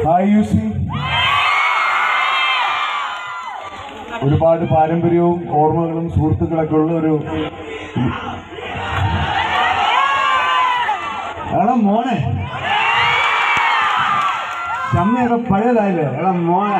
Hi U C ഒരുപാട് പാരമ്പര്യവും ഓർമ്മകളും സുഹൃത്തുക്കളൊക്കെ ഉള്ള ഒരു എടാ മോനെ ഷമ്മിയൊക്കെ പഴയതായില്ലേ എടാ മോനെ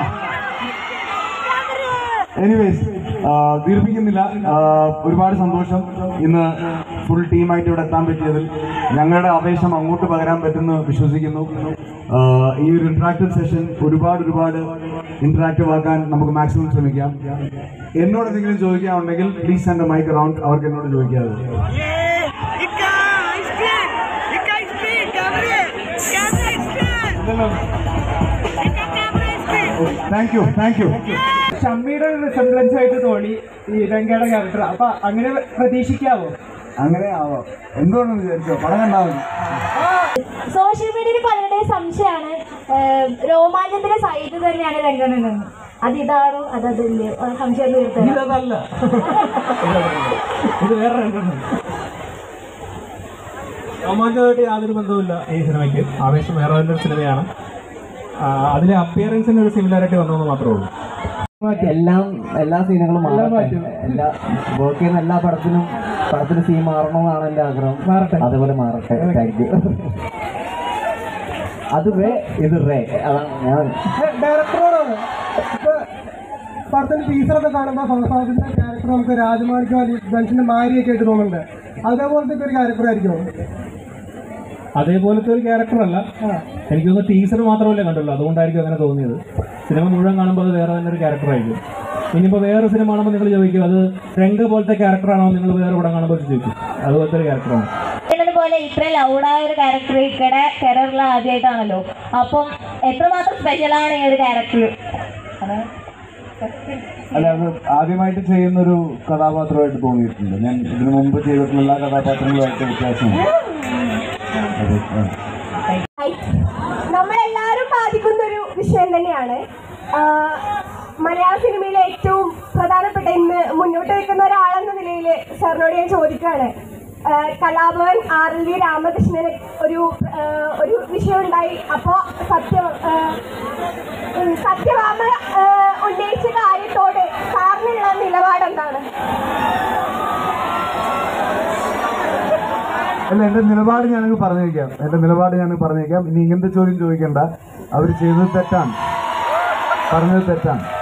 എനിവേസ് ദീർഘിക്കുന്നില്ല ആ, ഒരുപാട് സന്തോഷം ഇന്ന് ഫുൾ ടീമായിട്ട് ഇവിടെ എത്താൻ പറ്റിയതിൽ ഞങ്ങളുടെ ആവേശം അങ്ങോട്ട് പകരാൻ പറ്റുമെന്ന് വിശ്വസിക്കുന്നു ആ, ഈ ഒരു ഇന്ററാക്റ്റീവ് സെഷൻ ഒരുപാട് ഒരുപാട് ഇന്ററാക്റ്റീവ് ആക്കാൻ നമുക്ക് മാക്സിമം ശ്രമിക്കാം എന്നോട് എന്തെങ്കിലും ചോദിക്കാനുണ്ടെങ്കിൽ പ്ലീസ് എൻ്റെ മൈക്ക് അറൗണ്ട് അവർക്ക് എന്നോട് ചോദിക്കാതെ Ik kan, ik spring! Ik kan springen, camera! Camera, spring! Ik kan camera springen! Thank you thank you ഷമ്മിയുടെ ഒരു റിസംബ്ലൻസ് ആയിട്ട് തോന്നി ഈ രംഗയുടെ ക്യാരക്ടർ അപ്പൊ അങ്ങനെ പ്രതീക്ഷിക്കാവോ അങ്ങനെ ആവാം എന്തുകൊണ്ടെന്ന് വിചാരിച്ചോ പടം കണ്ടാവും സോഷ്യൽ മീഡിയയിൽ പലരുടെയും സംശയമാണ് ഏഹ്, രോമാഞ്ചത്തിന്റെ സൈഡ് തന്നെയാണ് രംഗണെന്ന് അത് ഇതാണോ അത് അതില്ലേ ആ സംശയം തീർത്തത് ഇതല്ല ഇത് വേറെ രംഗമാണ് രോമാഞ്ചമായിട്ട് യാതൊരു ബന്ധവുമില്ല ഈ സിനിമയ്ക്ക് ആവേശം വേറെ തന്നെ ഒരു സിനിമയാണ് ആ, അതിലെ അപ്പിയറൻസിന് ഒരു സിമിലാരിറ്റി വന്നതെന്ന് മാത്രമേ ഉള്ളൂ എല്ലാം എല്ലാ സീനുകളും മാറട്ടെ എല്ലാ വർക്ക് ചെയ്യുന്ന എല്ലാ പടത്തിനും പടത്തിന് സീൻ മാറണമെന്നാണ് എന്റെ ആഗ്രഹം മാറട്ടെ. അതുപോലെ മാറട്ടെ താങ്ക് യു അത് റേ ഇത് റേ അതാണ് ഞാൻ ഡയറക്ടറോടാണ് ഇപ്പൊ പടത്തിന്റെ ടീച്ചറൊക്കെ കാണുമ്പോൾ ഫഹദാദിന്റെ ക്യാരക്ടർ നമുക്ക് രാജമാണിക്കോ അല്ലെങ്കിൽ ബെൻസിന്റെ മാരിയൊക്കെ ആയിട്ട് തോന്നുന്നുണ്ട് അതേപോലത്തെ ഒരു ക്യാരക്ടർ ആയിരിക്കും അതേപോലത്തെ ഒരു ക്യാരക്ടറല്ല എനിക്ക് തോന്നുന്നു ടീച്ചർ മാത്രമല്ലേ കണ്ടുള്ളൂ അതുകൊണ്ടായിരിക്കും അങ്ങനെ തോന്നിയത് സിനിമ മുഴുവൻ കാണുമ്പോൾ അത് വേറെ തന്നെ ഒരു ക്യാരക്ടറായിരിക്കും ഇനിയിപ്പോൾ വേറെ സിനിമ കാണുമ്പോൾ നിങ്ങൾ ചോദിക്കും അത് രംഗ പോലത്തെ ക്യാരക്ടറാണോ നിങ്ങൾ വേറെ പടം കാണുമ്പോൾ ചോദിക്കും അതുപോലത്തെ ഒരു ക്യാരക്ടറാണ് പോലെ ഇത്ര ലൗഡായ ഒരു ക്യാരക്ടർ ഇക്കടെ കരിയറിൽ ആദ്യമായിട്ടാണല്ലോ അപ്പം എത്രമാത്രം സ്പെഷ്യലാണ് ഈ ഒരു ക്യാരക്ടർ അല്ല അത് ആദ്യമായിട്ട് ചെയ്യുന്ന ഒരു കഥാപാത്രമായിട്ട് തോന്നിയിട്ടുണ്ട് ഞാൻ ഇതിനു മുമ്പ് ചെയ്തിട്ടുള്ള എല്ലാ കഥാപാത്രങ്ങളുമായിട്ട് വ്യത്യാസമുണ്ട് അതെ ആ. നമ്മളെല്ലാവരും ബാധിക്കുന്ന ഒരു വിഷയം തന്നെയാണ് ആ, മലയാള സിനിമയിലെ ഏറ്റവും പ്രധാനപ്പെട്ട ഇന്ന് മുന്നോട്ട് വെക്കുന്ന ഒരാളെന്ന നിലയിൽ സാറിനോട് ഞാൻ ചോദിക്കുകയാണ് ആ, കലാഭവൻ ആർ എൽ വി രാമകൃഷ്ണന് ഒരു ആ, ഒരു വിഷയം ഉണ്ടായി അപ്പോൾ സത്യ ആ, ഉം, സത്യഭാമ ആ, ഉന്നയിച്ച കാര്യത്തോട് സാറിനുള്ള നിലപാട് എന്താണ് അല്ല എന്റെ നിലപാട് ഞാനങ്ങ് പറഞ്ഞേക്കാം എന്റെ നിലപാട് ഞാൻ പറഞ്ഞേക്കാം ഇനി ഇങ്ങനത്തെ ചോദ്യം ചോദിക്കണ്ട അവർ ചെയ്തത് തെറ്റാണ് പറഞ്ഞത് തെറ്റാണ്